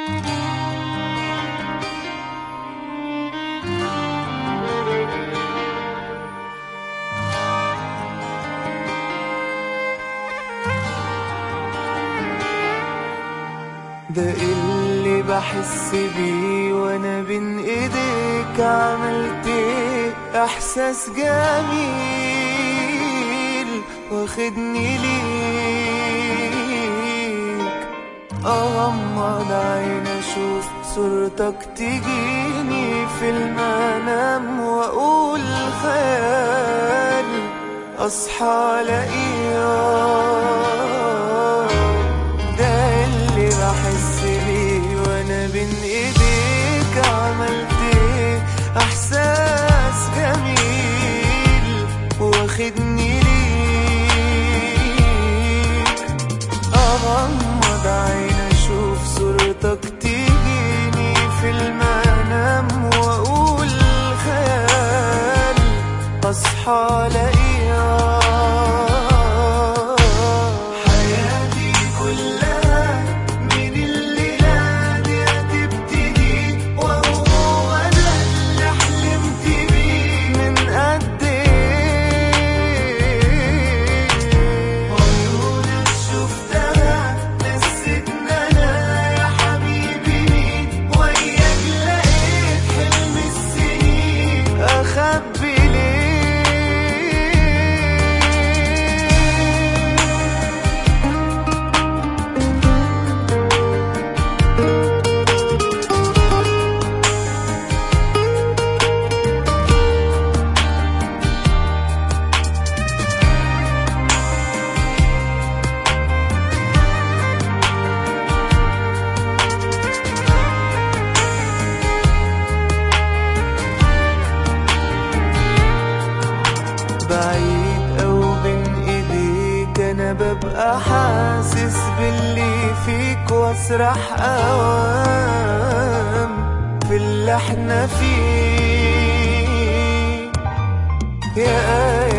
ده اللي بحس بيه وانا بين ايديك عملت ايه احساس جميل واخدني ليك اغمض عين اشوف صورتك تجيني في المنام واقول خيال اصحى الاقيك ده اللي بحس بيه وانا بين ايديك عملت ايه احساس جميل واخدني ليك اغمض عين اشوف صورتك تجيني في المنام واقول خيال اصحى الاقيك حياتي كلها من الليلة دي هتبتدي وهو أنا اللي حلمت بيه من قد إيه عيونك شفتها نسيتنا أنا يا حبيبي مين وياك لقيت حلم السنين أخبي ليه بعيد أو بين إيديك أنا ببقى حاسس باللي فيك وأسرح أوام في اللي احنا فيه يا